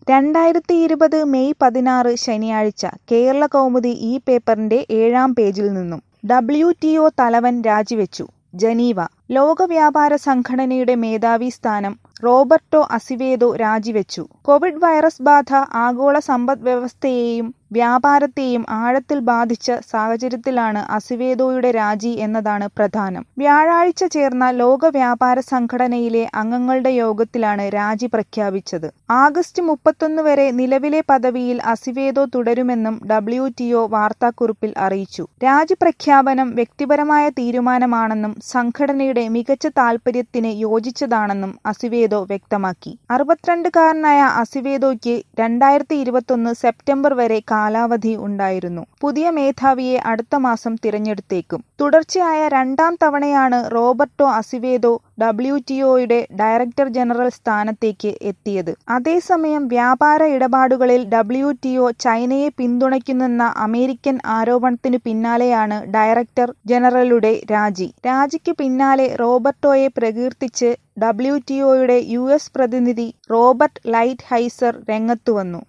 രണ്ടായിരത്തി ഇരുപത് മെയ് പതിനാറ് ശനിയാഴ്ച കേരളകൗമുദി ഈ പേപ്പറിന്റെ ഏഴാം പേജിൽ നിന്നും ഡബ്ല്യു ടി ഒ തലവൻ രാജിവെച്ചു ജനീവ ലോക വ്യാപാര സംഘടനയുടെ മേധാവി സ്ഥാനം റോബർട്ടോ അസിവേദോ രാജിവെച്ചു കോവിഡ് വൈറസ് ബാധ ആഗോള സമ്പദ്വ്യവസ്ഥയെയും വ്യാപാരത്തെയും ആഴത്തിൽ ബാധിച്ച സാഹചര്യത്തിലാണ് അസിവേദോയുടെ രാജി എന്നതാണ് പ്രധാനം വ്യാഴാഴ്ച ചേർന്ന ലോക വ്യാപാര സംഘടനയിലെ അംഗങ്ങളുടെ യോഗത്തിലാണ് രാജി പ്രഖ്യാപിച്ചത് ആഗസ്റ്റ് മുപ്പത്തൊന്ന് വരെ നിലവിലെ പദവിയിൽ അസിവേദോ തുടരുമെന്നും ഡബ്ല്യു ടി ഒ വാർത്താക്കുറിപ്പിൽ അറിയിച്ചു രാജി പ്രഖ്യാപനം വ്യക്തിപരമായ തീരുമാനമാണെന്നും സംഘടനയുടെ മികച്ച താൽപര്യത്തിന് യോജിച്ചതാണെന്നും അസിവേദോ വ്യക്തമാക്കി അറുപത്തിരണ്ടുകാരനായ അസിവേദോയ്ക്ക് രണ്ടായിരത്തി ഇരുപത്തൊന്ന് സെപ്റ്റംബർ വരെ കാലാവധി ഉണ്ടായിരുന്നു പുതിയ മേധാവിയെ അടുത്ത മാസം തിരഞ്ഞെടുത്തേക്കും തുടർച്ചയായ രണ്ടാം തവണയാണ് റോബർട്ടോ അസിവേദോ ഡബ്ല്യു ടി ഒയുടെ ഡയറക്ടർ ജനറൽ സ്ഥാനത്തേക്ക് എത്തിയത് അതേസമയം വ്യാപാര ഇടപാടുകളിൽ ഡബ്ല്യു ടി ഒ ചൈനയെ പിന്തുണയ്ക്കുന്നെന്ന അമേരിക്കൻ ആരോപണത്തിനു പിന്നാലെയാണ് ഡയറക്ടർ ജനറലുടെ രാജി രാജിക്ക് പിന്നാലെ റോബർട്ടോയെ പ്രകീർത്തിച്ച് ഡബ്ല്യു ടി ഒയുടെ യു എസ് പ്രതിനിധി റോബർട്ട് ലൈറ്റ് ഹൈസർ രംഗത്തുവന്നു